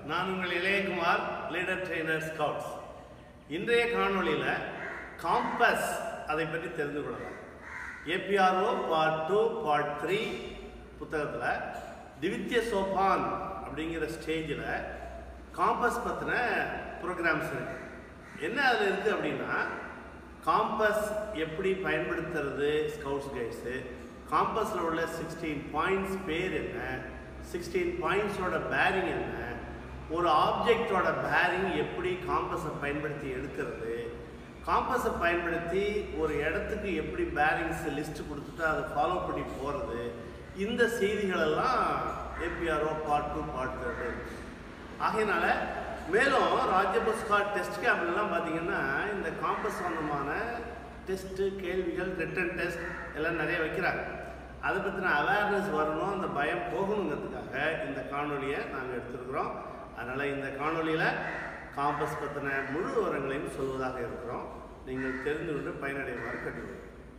நான் உங்கள் Ilayakumar leader trainer scouts இன்றைய காணொளியில் காம்பஸ் அதை பற்றி தெரிந்து கொள்ளலாம் APRO part two part three புத்தகத்தில் திவித்திய சோபான் அப்படிங்கிற ஸ்டேஜில் காம்பஸ் பற்றின ப்ரோக்ராம்ஸ் இருக்கு என்ன அதில் இருக்குது அப்படின்னா காம்பஸ் எப்படி பயன்படுத்துறது ஸ்கவுட்ஸ் கைட்ஸு காம்பஸில் உள்ள சிக்ஸ்டீன் பாயிண்ட்ஸ் பேர் என்ன சிக்ஸ்டீன் பாயிண்ட்ஸோட பேரிங் என்ன ஒரு ஆப்ஜெக்டோட பேரிங் எப்படி காம்பஸை பயன்படுத்தி எடுக்கிறது காம்பஸை பயன்படுத்தி ஒரு இடத்துக்கு எப்படி பேரிங்ஸ் லிஸ்ட் கொடுத்துட்டு அதை ஃபாலோ பண்ணி போகிறது இந்த செய்திகளெல்லாம் APRO part two part three ஆகையினால மேலும் ராஜ்ய புரஸ்கார் டெஸ்ட் கேம்ப்லாம் பார்த்தீங்கன்னா இந்த காம்பஸ் சம்பந்தமான டெஸ்ட்டு கேள்விகள் ரிட்டன் டெஸ்ட் எல்லாம் நிறைய வைக்கிறாங்க அதை பற்றின அவேர்னஸ் வரணும் அந்த பயம் போகணுங்கிறதுக்காக இந்த காணொலியை நாங்கள் எடுத்துருக்குறோம் அதனால் இந்த காணொலியில் காம்பஸ் பற்றின முழு விவரங்களையும் சொல்வதாக இருக்கிறோம் நீங்கள் தெரிந்து கொண்டு பயனடையுமாறு கேட்டுக்கொள்கிறோம்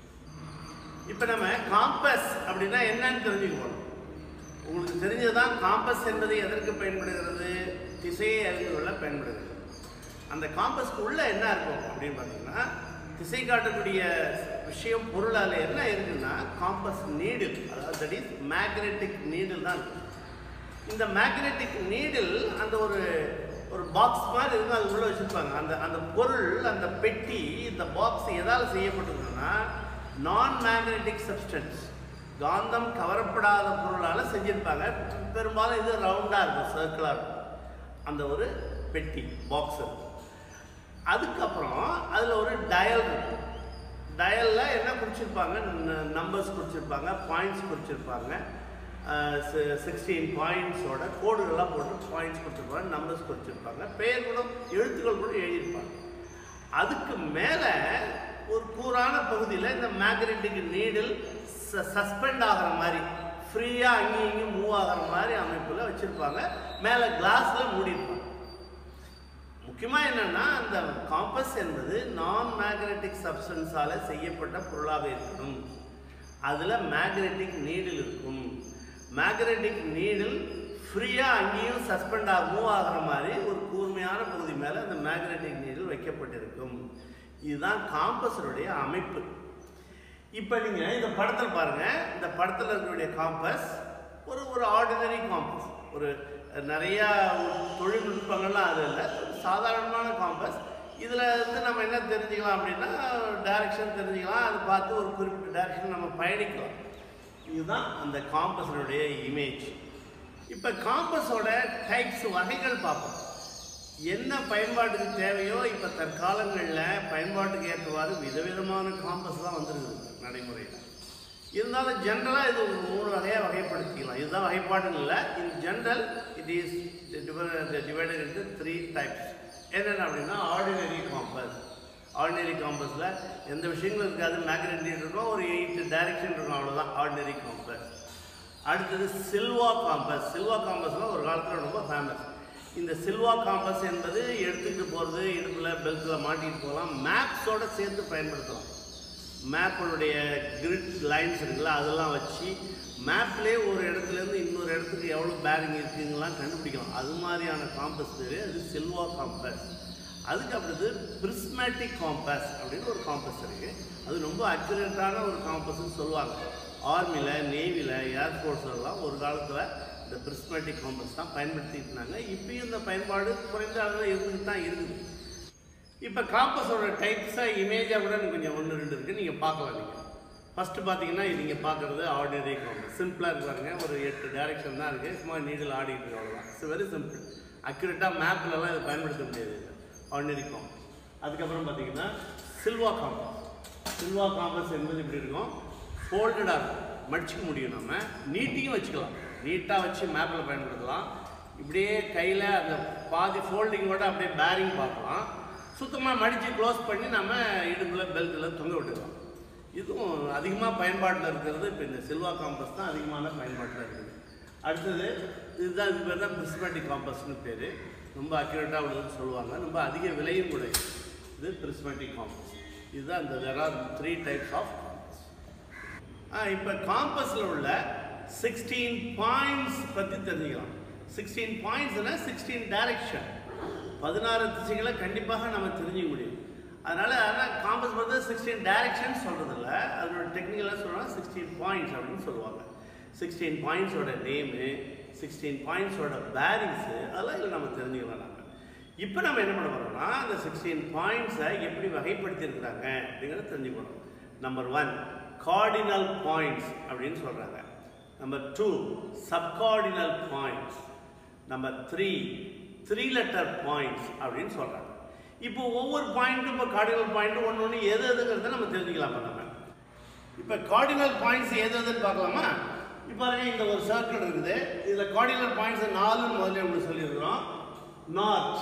இப்போ நம்ம காம்பஸ் அப்படின்னா என்னன்னு தெரிஞ்சுக்கணும் உங்களுக்கு தெரிஞ்சதுதான் காம்பஸ் என்பது எதற்கு பயன்படுகிறது திசையை அறிந்து கொள்ள பயன்படுகிறது அந்த காம்பஸ்க்கு உள்ள என்ன இருக்கும் அப்படின்னு பார்த்தீங்கன்னா திசை காட்டக்கூடிய விஷயம் பொருள் அதில் என்ன இருக்குன்னா காம்பஸ் நீடில் அதாவது தட் இஸ் மேக்னெட்டிக் நீடில் தான் இருக்கு. இந்த மேக்னெட்டிக் நீடில் அந்த ஒரு ஒரு பாக்ஸ் மாதிரி இருக்கும் அது உள்ள வச்சுருப்பாங்க அந்த அந்த பொருள் அந்த பெட்டி இந்த பாக்ஸ் எதால் செய்யப்பட்டிருக்குன்னா நான் மேக்னெட்டிக் சப்ஸ்டன்ஸ் காந்தம் கவரப்படாத பொருளால் செஞ்சுருப்பாங்க பெரும்பாலும் இது ரவுண்டாக இருக்கும் சர்க்கிளாக இருக்கும் அந்த ஒரு பெட்டி பாக்ஸ் இருக்கும் அதுக்கப்புறம் அதில் ஒரு டயல் இருக்கும் டயலில் என்ன குறிச்சிருப்பாங்க நம்பர்ஸ் குறிச்சிருப்பாங்க பாயிண்ட்ஸ் குறிச்சிருப்பாங்க சிக்ஸ்டீன் பாயிண்ட்ஸோட கோடுகள்லாம் போட்டு பாயிண்ட்ஸ் கொடுத்துருப்பாங்க நம்பர்ஸ் குறிச்சிருப்பாங்க பெயர் கூட எழுத்துக்கள் கூட எழுதியிருப்பாங்க அதுக்கு மேலே ஒரு கூரான பகுதியில் இந்த மேக்னெட்டிக் நீடில் சஸ்பெண்ட் ஆகிற மாதிரி ஃப்ரீயாக அங்கேயும் இங்கேயும் மூவ் ஆகிற மாதிரி அமைப்பில் வச்சுருப்பாங்க மேலே கிளாஸில் மூடியிருப்பாங்க முக்கியமாக என்னென்னா அந்த காம்பஸ் என்பது நான் மேக்னெட்டிக் சப்ஸ்டன்ஸால் செய்யப்பட்ட பொருளாக இருக்கணும் அதில் மேக்னெட்டிக் நீடில் இருக்கும் மேக்னெட்டிக் நீடில் ஃப்ரீயாக அங்கேயும் சஸ்பெண்ட் ஆக மூவ் ஆகிற மாதிரி ஒரு கூர்மையான பகுதி மேலே அந்த மேக்னெட்டிக் நீடில் வைக்கப்பட்டிருக்கும் இதுதான் காம்பஸனுடைய அமைப்பு இப்போ நீங்கள் இந்த படத்தில் பாருங்கள் இந்த படத்தில் இருக்கக்கூடிய காம்பஸ் ஒரு ஒரு ஆர்டினரி காம்பஸ் ஒரு நிறையா தொழில்நுட்பங்கள்லாம் அது இல்லை சாதாரணமான காம்பஸ் இதில் வந்து நம்ம என்ன தெரிஞ்சுக்கலாம் அப்படின்னா டைரக்ஷன் தெரிஞ்சுக்கலாம் அதை பார்த்து ஒரு குறிப்பிட்ட டைரக்ஷன் நம்ம பயணிக்கலாம் இதுதான் அந்த காம்பஸினுடைய இமேஜ் இப்போ காம்பஸோட டைப்ஸ் வகைகள் பார்ப்போம் என்ன பயன்பாட்டுக்கு தேவையோ இப்போ தற்காலங்களில் பயன்பாட்டுக்கு ஏற்றவாறு விதவிதமான காம்பஸ் தான் வந்துருக்குது நடைமுறையில் இருந்தாலும் ஜென்ரலாக இது ஒரு மூணு வகையாக வகைப்படுத்திக்கலாம் இதுதான் வகைப்பாடுன்னு இல்லை in general it is divided into three types என்னென்ன அப்படின்னா ஆர்டினரி காம்பஸ் ஆர்டினரி காம்பஸில் எந்த விஷயங்களும் இருக்காது மேக்னெட்டிக் இருக்கும் ஒரு எயிட் டைரக்ஷன் இருக்கும் அவ்வளோதான் ஆர்டினரி காம்பஸ் அடுத்தது சில்வா காம்பஸ் சில்வா காம்பஸ்லாம் ஒரு காலத்தில் ரொம்ப ஃபேமஸ் இந்த சில்வா காம்பஸ் என்பது எடுத்துக்கிட்டு போகிறது இடுப்பில் பெல்ட்டில் மாட்டிட்டு போகலாம் மேப்ஸோடு சேர்த்து பயன்படுத்தலாம் மேப்பினுடைய கிரிட் லைன்ஸ் இருக்குல்ல அதெல்லாம் வச்சு மேப்லேயே ஒரு இடத்துலேருந்து இன்னொரு இடத்துக்கு எவ்வளோ பேரிங் இருக்குங்கலாம் கண்டுபிடிக்கலாம் அது மாதிரியான காம்பஸ் பேர் அது சில்வா காம்பஸ் அதுக்கு அடுத்தது பிரிஸ்மேட்டிக் காம்பஸ் அப்படின்னு ஒரு காம்பஸ் இருக்குது அது ரொம்ப அக்யூரேட்டான ஒரு காம்பஸ்ன்னு சொல்லுவாங்க ஆர்மியில் நேவியில் ஏர்ஃபோர்ஸ்லாம் ஒரு காலத்தில் இந்த பிரிஸ்மேட்டிக் காம்பஸ் தான் பயன்படுத்திட்டு இருந்தாங்க இப்பயும் இந்த பயன்பாடு குறைந்த அளவில் இருந்துட்டு தான் இருக்குது இப்போ காம்பஸோட டைப்ஸாக இமேஜாக கூட எனக்கு கொஞ்சம் ஒன்று ரெண்டு இருக்குது நீங்கள் பார்க்கலாம் நீங்கள் ஃபஸ்ட்டு பார்த்தீங்கன்னா இது நீங்கள் பார்க்குறது ஆர்டினரி காம்பஸ் சிம்பிளாக இருக்கு பாருங்க ஒரு எட்டு டைரக்ஷன் தான் இருக்குது சும்மா நீடில் ஆடிட்டு இருக்கு அவ்வளோதான் இட்ஸ் வெரி சிம்பிள் அக்யூரேட்டாக மேப்லலாம் இதை பயன்படுத்த முடியாது ஆர்டினரி காம்பஸ் அதுக்கப்புறம் பார்த்தீங்கன்னா சில்வா காம்பஸ் சில்வா காம்பஸ் என்பது இப்படி இருக்கும் ஃபோல்டடாக இருக்கும் மடிச்சிக்க முடியும் நம்ம நீட்டியும் வச்சுக்கலாம் நீட்டாக வச்சு மேப்பில் பயன்படுத்தலாம் இப்படியே கையில் அந்த பாதி ஃபோல்டிங்கோட அப்படியே பேரிங் பார்க்கலாம் சுத்தமாக மடித்து க்ளோஸ் பண்ணி நம்ம இடுப்பில் பெல்ட்டில் தொங்க விட்டுக்கலாம் இதுவும் அதிகமாக பயன்பாட்டில் இருக்கிறது இப்போ இந்த சில்வா காம்பஸ் தான் அதிகமான பயன்பாட்டில் இருக்குது அடுத்தது இதுதான் இது பேர் தான் பிரிஸ்மேட்டிக் காம்பஸ்னு பேர் ரொம்ப அக்யூரேட்டாக உள்ளதுன்னு சொல்லுவாங்க ரொம்ப அதிக விலையும் கூட இது. இது பிரிஸ்மேட்டிக் காம்பஸ் இதுதான் இந்த there are three types of compass இப்போ காம்பஸில் உள்ள சிக்ஸ்டீன் பாயிண்ட்ஸ் பற்றி தெரிஞ்சுக்கலாம் சிக்ஸ்டீன் பாயிண்ட்ஸ்னா சிக்ஸ்டீன் டைரக்ஷன் பதினாறு திசைகளை கண்டிப்பாக நம்ம தெரிஞ்சுக்க முடியும் அதனால ஆனால் காம்பஸ் வந்து சிக்ஸ்டீன் டைரக்ஷன் சொல்றதில்ல அதனோட டெக்னிக்கலாக சொல்லணும் சிக்ஸ்டீன் பாயிண்ட்ஸ் அப்படின்னு சொல்லுவாங்க சிக்ஸ்டீன் பாயிண்ட்ஸோட நேமு சிக்ஸ்டீன் பாயிண்ட்ஸோட பேரிங்ஸு அதெல்லாம் இதில் நம்ம தெரிஞ்சுக்கலாம் நம்ம இப்போ நம்ம என்ன பண்ண போறோம்னா அந்த சிக்ஸ்டீன் பாயிண்ட்ஸை எப்படி வகைப்படுத்தியிருக்கிறாங்க அப்படிங்கிறத தெரிஞ்சுக்கணும் நம்பர் ஒன் கார்டினல் பாயிண்ட்ஸ் அப்படின்னு சொல்கிறாங்க number two subcardinal points number three three letter points அப்படின்னு சொல்கிறாங்க இப்போ ஒவ்வொரு பாயிண்ட்டும் இப்போ கார்டினல் பாயிண்ட் ஒன்று ஒன்று எது எதுங்கிறத நம்ம தெரிஞ்சுக்கலாம் இப்ப நம்ம இப்போ கார்டினல் பாயிண்ட்ஸ் எது எதுன்னு பார்க்கலாமா இப்போ பாருங்க இந்த ஒரு சர்க்கிள் இருக்குது இதில் கார்டினல் பாயிண்ட்ஸ் நாலுன்னு முதல்ல உங்களுக்கு சொல்லியிருக்கிறோம் நார்த்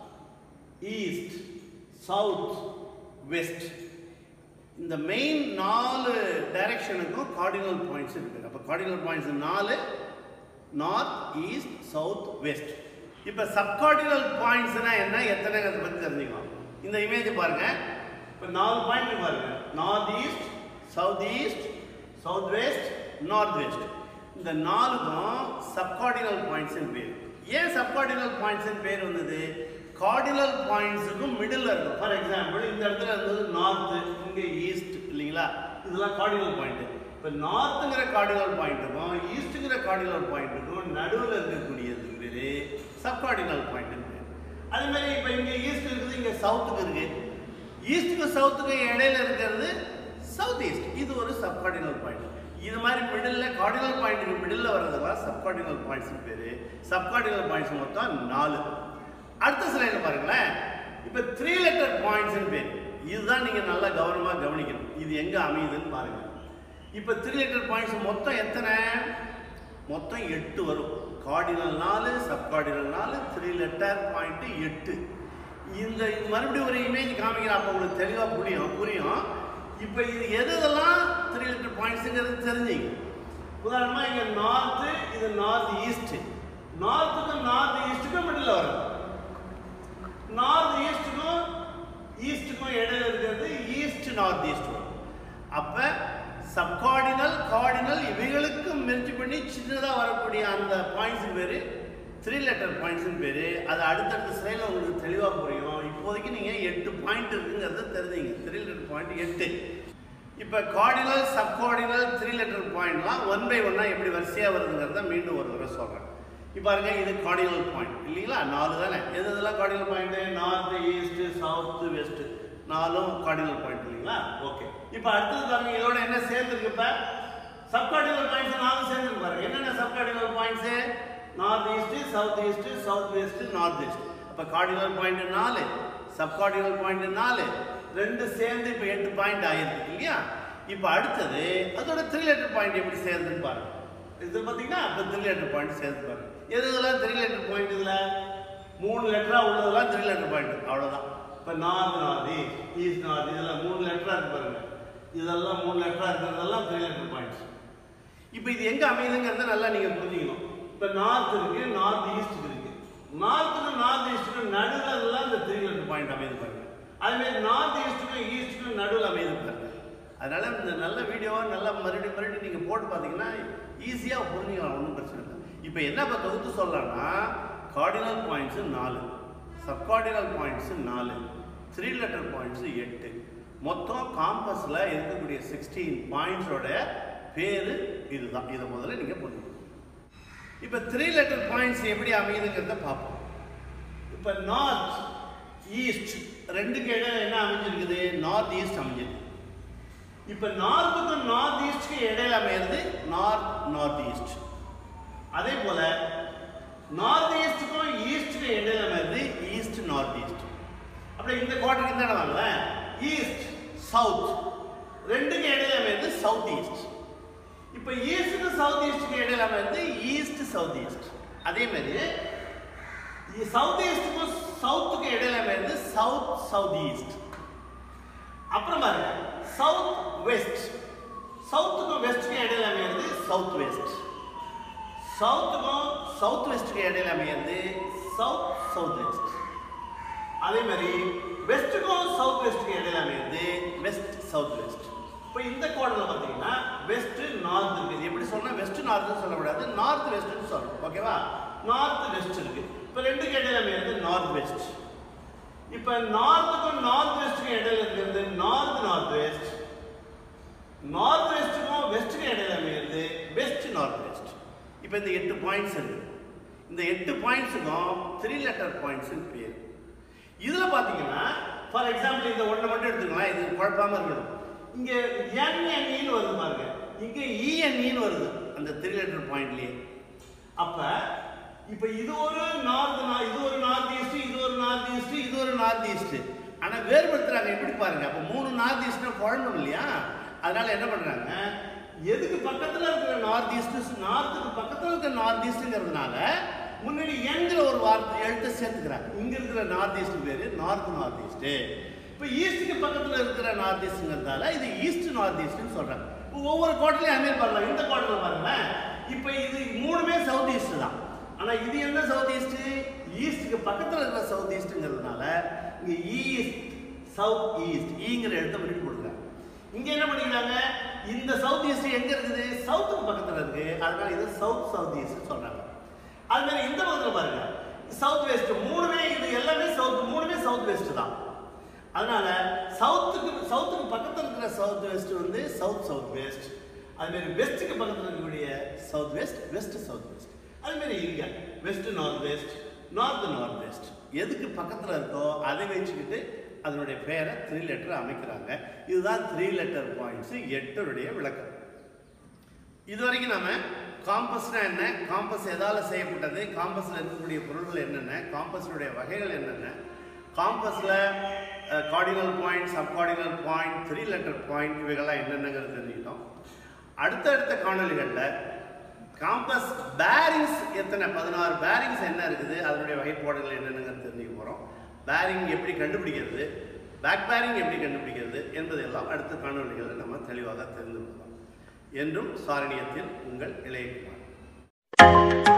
ஈஸ்ட் சவுத் வெஸ்ட் இந்த மெயின் நாலு டைரக்ஷனுக்கும் கார்டினல் பாயிண்ட்ஸ் இருக்குது அப்போ கார்டினல் பாயிண்ட்ஸ் நாலு நார்த் ஈஸ்ட் சவுத் வெஸ்ட் இப்போ சப்கார்டினல் பாயிண்ட்ஸ்னா என்ன எத்தனைங்கிறத பற்றி தெரிஞ்சுக்கலாம் இந்த இமேஜ் பாருங்க இப்போ நாலு பாயிண்ட் பாருங்க north east south east south west north west இந்த நாலுக்கும் சப்கார்டினல் பாயிண்ட்ஸ் பேர் ஏன் சப்கார்டினல் பாயிண்ட்ஸ் பேர் வந்தது கார்டினல் பாயிண்ட்ஸுக்கும் மிடில் இருக்கும் ஃபார் எக்ஸாம்பிள் இந்த இடத்துல இருந்தது நார்த்து இங்கே ஈஸ்ட் இல்லைங்களா இதெல்லாம் கார்டினல் பாயிண்ட் இப்போ நார்த்துங்கிற கார்டினல் பாயிண்ட்டுக்கும் ஈஸ்ட்டுங்கிற கார்டினல் பாயிண்ட்டுக்கும் நடுவில் இருக்கக்கூடியது பேர் சப்கார்டினல் பாயிண்ட் பேர் அதே மாதிரி இப்போ இங்கே ஈஸ்ட் இருக்குது இங்கே சவுத்துக்கு இருக்கு ஈஸ்ட்டுக்கும் சவுத்துக்கும் இடையில இருக்கிறது சவுத் ஈஸ்ட் இது ஒரு சப்கார்டினல் பாயிண்ட் இது மாதிரி மிடில் கார்டினல் பாயிண்ட்டுக்கு மிடில் வர்றதெல்லாம் சப்கார்டினல் பாயிண்ட்ஸ் பேர் சப்கார்டினல் பாயிண்ட்ஸ் மொத்தம் நாலு அடுத்த ஸ்லைடில் பாருங்களேன் இப்போ த்ரீ லெட்டர் பாயிண்ட்ஸ் பேர் இதுதான் நீங்கள் நல்லா கவனமாக கவனிக்கணும் இது எங்கே அமையுதுன்னு பாருங்க இப்போ த்ரீ லெட்டர் பாயிண்ட்ஸ் மொத்தம் எத்தனை மொத்தம் எட்டு வரும் கார்டினல் நாலு சப்கார்டினல் நாலு த்ரீ லெட்டர் பாயிண்ட் எட்டு இந்த மறுபடியும் ஒரு இமேஜ் காமிக்கிறேன் அப்போ உங்களுக்கு தெளிவாக புரியும் புரியும் இப்போ இது எது எதெல்லாம் த்ரீ லெட்டர் பாயிண்ட்ஸுங்கிறது தெரிஞ்சுங்க உதாரணமாக இங்கே நார்த்து இது நார்த் ஈஸ்ட் நார்த்துக்கும் நார்த் ஈஸ்ட்டுக்கும் மிடில் வரும் நார்த் ஈஸ்ட்டுக்கும் ஈஸ்ட்டுக்கும் இடையில இருக்கிறது ஈஸ்ட் நார்த் ஈஸ்ட் வரும் அப்போ சப்கார்டினல் கார்டினல் இவைகளுக்கு மெர்ஜ் பண்ணி சின்னதாக வரக்கூடிய அந்த பாயிண்ட்ஸ் பேர் த்ரீ லெட்டர் பாயிண்ட்ஸ் பேர் அது அடுத்தடுத்த ஸ்லைடில் உங்களுக்கு தெளிவாக புரியும் இப்போதைக்கு நீங்கள் எட்டு பாயிண்ட் இருக்குங்கிறத தெரிஞ்சுங்க த்ரீ லெட்டர் பாயிண்ட் எட்டு இப்போ கார்டினல் சப்கார்டினல் த்ரீ லெட்டர் பாயிண்ட்லாம் ஒன் பை ஒன்னாக எப்படி வரிசையாக வருதுங்கிறத மீண்டும் ஒரு தடவை சொல்கிறேன் இப்போ பாருங்க இது கார்டினல் பாயிண்ட் இல்லைங்களா நாலு தானே எது இதெல்லாம் cardinal point north east south west நாலும் கார்டினல் பாயிண்ட் இல்லைங்களா ஓகே இப்போ அடுத்தது பாருங்க இதோட என்ன சேர்ந்துருக்கு இப்போ சப்கார்டினல் பாயிண்ட்ஸ் நாலு சேர்ந்துருக்கு பாருங்க என்னென்ன subcardinal points north east south east south west north west அப்போ கார்டினல் பாயிண்ட் நாலு சப்கார்டினல் பாயிண்ட் நாலு ரெண்டு சேர்ந்து இப்போ எட்டு பாயிண்ட் ஆயிருக்கு இல்லையா இப்போ அடுத்தது அதோட த்ரீ லெட்டர் பாயிண்ட் எப்படி சேர்ந்துன்னு பாருங்க இது பார்த்தீங்கன்னா இப்போ த்ரீ லெட்டர் பாயிண்ட் சேர்ந்து பாருங்க எது இதெல்லாம் த்ரீ லெட்டர் பாயிண்ட் இதில் மூணு லெட்டராக உள்ளதெல்லாம் த்ரீ லெட்டர் பாயிண்ட் அவ்வளோதான் இப்போ north north east east north இதெல்லாம் மூணு லெட்டராக இருக்கு பாருங்க இதெல்லாம் மூணு லெட்டராக இருக்கிறதெல்லாம் த்ரீ லெட்டர் பாயிண்ட்ஸ் இப்போ இது எங்கே அமையுதுங்கிறத நல்லா நீங்கள் புரிஞ்சுக்கணும் இப்போ நார்த் இருக்கு நார்த் ஈஸ்ட் இருக்கு நார்த்துக்கும் நார்த் ஈஸ்ட்டுக்கும் நடுவில் எல்லாம் இந்த த்ரீ லெட்டர் பாயிண்ட் அமையுது பாருங்க அதுமாரி நார்த் ஈஸ்ட்டுக்கும் ஈஸ்ட்டுக்கும் நடுவில் அமையுது பாருங்க அதனால இந்த நல்ல வீடியோவை நல்லா மறுபடியும் மறுபடியும் நீங்கள் போட்டு பார்த்தீங்கன்னா ஈஸியாக புரிஞ்சுக்கலாம் ஒன்றும் பிரச்சனை இல்லை இப்போ என்ன இப்போ தொகுத்து சொல்லலாம்னா கார்டினல் பாயிண்ட்ஸு நாலு சப்கார்டினல் பாயிண்ட்ஸு நாலு த்ரீ லெட்டர் பாயிண்ட்ஸு எட்டு மொத்தம் காம்பஸில் இருக்கக்கூடிய சிக்ஸ்டீன் பாயிண்ட்ஸோட பேர் இதுதான் இதை முதல்ல நீங்கள் புரிஞ்சுக்கணும் இப்போ த்ரீ லெட்டர் பாயிண்ட்ஸ் எப்படி அமையுதுங்கிறத பார்ப்போம் இப்போ நார்த் ஈஸ்ட் ரெண்டுக்கு இடையில என்ன அமைஞ்சிருக்குது நார்த் ஈஸ்ட் அமைஞ்சிருக்கு இப்போ நார்த்துக்கும் நார்த் ஈஸ்ட்க்கு இடையில அமையிறது நார்த் நார்த் ஈஸ்ட் அதே போல நார்த் ஈஸ்ட்டுக்கும் ஈஸ்ட்டுக்கும் இடையில அமையிறது ஈஸ்ட் நார்த் ஈஸ்ட் அப்படியே இந்த குவார்டருக்கு இந்த இடம் வாங்கல ஈஸ்ட் சவுத் ரெண்டுக்கு இடையில அமையிறது சவுத் ஈஸ்ட் இப்போ ஈஸ்ட்டுக்கு சவுத் ஈஸ்ட்டுக்கு இடையில அமையிறது ஈஸ்ட் சவுத் ஈஸ்ட் அதே மாதிரி சவுத் ஈஸ்ட்டுக்கும் சவுத்துக்கு இடையில அமையிறது சவுத் சவுத் ஈஸ்ட் அப்புறம் பாருங்க சவுத் வெஸ்ட் சவுத்துக்கும் வெஸ்ட்டுக்கும் இடையில அமையிறது சவுத் வெஸ்ட் சவுத்துக்கும் சவுத் வெஸ்ட்டுக்கும் இடையில அமையிறது சவுத் சவுத் வெஸ்ட் அதே மாதிரி வெஸ்ட்டுக்கும் சவுத் வெஸ்ட்டுக்கும் இடையில அமையிறது வெஸ்ட் சவுத் வெஸ்ட் இப்போ இந்த கோடில் பார்த்தீங்கன்னா வெஸ்ட் நார்த் இருக்குது எப்படி சொன்னா வெஸ்ட் நார்த்னு சொல்லக்கூடாது நார்த் வெஸ்ட்னு சொல்லணும் ஓகேவா நார்த் வெஸ்ட் இருக்கு இப்போ ரெண்டு இடையில அமையிறது நார்த் வெஸ்ட் இப்போ நார்த்துக்கும் நார்த் வெஸ்ட்டுக்கும் இடையில இருக்கிறது நார்த் நார்த் வெஸ்ட் நார்த் வெஸ்ட்டுக்கும் வெஸ்ட்டுக்கும் இடையில அமையிறது வெஸ்ட் நார்த் வெஸ்ட் இப்போ இந்த எட்டு பாயிண்ட்ஸ் இருக்கு இந்த எட்டு பாயிண்ட்ஸுக்கும் த்ரீ லெட்டர் பாயிண்ட்ஸ்னு பேர் இதுல பாத்தீங்கன்னா ஃபார் எக்ஸாம்பிள் இந்த ஒண்ணை மட்டும் எடுத்துக்கலாம் இது குழப்பாம இருக்கணும் இங்க என்என்இன்னு வருது பாருங்க இங்க இஎன்இன்னு வருது அந்த த்ரீ லெட்டர் பாயிண்ட்லயே அப்ப இப்ப இது ஒரு நார்த் இது ஒரு நார்த் ஈஸ்ட் இது ஒரு நார்த் ஈஸ்ட் இது ஒரு நார்த் ஈஸ்ட் ஆனா வேறுபடுத்துறாங்க எப்படி பாருங்க அப்ப மூணு நார்த் ஈஸ்ட்னா குழம்பும் இல்லையா அதனால என்ன பண்றாங்க எதுக்கு பக்கத்துல இருக்கிற நார்த் ஈஸ்ட் நார்த்துக்கு பக்கத்துல இருக்கிற நார்த் ஈஸ்ட்ங்கிறதுனால முன்னாடி என்கிற ஒரு வார்த்தை எழுத்தை சேர்த்துக்கிறாங்க இங்க இருக்கிற நார்த் ஈஸ்ட் பேரு நார்த் நார்த் ஈஸ்ட் இப்போ ஈஸ்ட்டுக்கு பக்கத்துல இருக்கிற நார்த் ஈஸ்ட்ங்கிறதால இது ஈஸ்ட் நார்த் ஈஸ்ட்னு சொல்றாங்க இப்போ ஒவ்வொரு கோட்டலையும் அதுமாரி பண்ணலாம் இந்த கோட்டில் பாருங்களேன் இப்போ இது மூணுமே சவுத் ஈஸ்ட் தான் ஆனா இது என்ன சவுத் ஈஸ்ட் ஈஸ்ட்டுக்கு பக்கத்துல இருக்கிற சவுத் ஈஸ்ட்ங்கிறதுனால இங்க ஈஸ்ட் சவுத் ஈஸ்ட் ஈங்கிற எழுத்தை முன்னாடி கொடுக்குறாங்க இங்க என்ன பண்ணிக்கிறாங்க இந்த சவுத் ஈஸ்ட் எங்க இருக்குது சவுத்துக்கு பக்கத்துல இருக்கு அதனால இது சவுத் சவுத் ஈஸ்ட் சொல்றாங்க அது மாதிரி இந்த பக்கத்துல பாருங்க சவுத் வெஸ்ட் மூணுமே இது எல்லாமே சவுத் மூணுமே சவுத் வெஸ்ட் தான் அதனால சவுத்துக்கு சவுத்துக்கு பக்கத்துல இருக்கிற சவுத் வெஸ்ட் வந்து சவுத் சவுத் வெஸ்ட் அது மாதிரி வெஸ்ட்டுக்கு பக்கத்துல இருக்கக்கூடிய south west west south west அது மாதிரி இங்க west north west north north west எதுக்கு பக்கத்துல இருக்கோ அதை வச்சுக்கிட்டு அதனுடைய பெயரை த்ரீ லெட்டர் அமைக்கிறாங்க இதுதான் த்ரீ லெட்டர் பாயிண்ட்ஸ் எட்டருடைய விளக்கம் இதுவரைக்கும் நம்ம காம்பஸ்னா என்ன காம்பஸ் எதால செய்யப்பட்டது காம்பஸ்ல இருக்கக்கூடிய பொருள்கள் என்னென்ன காம்பஸினுடைய வகைகள் என்னென்ன காம்பஸ்ல cardinal point sub cardinal point three letter point இவைகள்லாம் என்னென்னங்கிறது தெரிஞ்சுக்கிட்டோம் அடுத்தடுத்த காணொலிகளில் காம்பஸ் பேரிங்ஸ் எத்தனை பதினாறு பேரிங்ஸ் என்ன இருக்குது அதனுடைய வகைப்பாடுகள் என்னென்னங்கிறது தெரிஞ்சுக்க போகிறோம் பேரிங் எப்படி கண்டுபிடிக்கிறது பேக் பேரிங் எப்படி கண்டுபிடிக்கிறது என்பதெல்லாம் அடுத்த காணொலிகளில் நம்ம தெளிவாக தெரிந்து கொள்ளலாம் என்றும் சாரணியத்தில் உங்கள் இளையகுமார்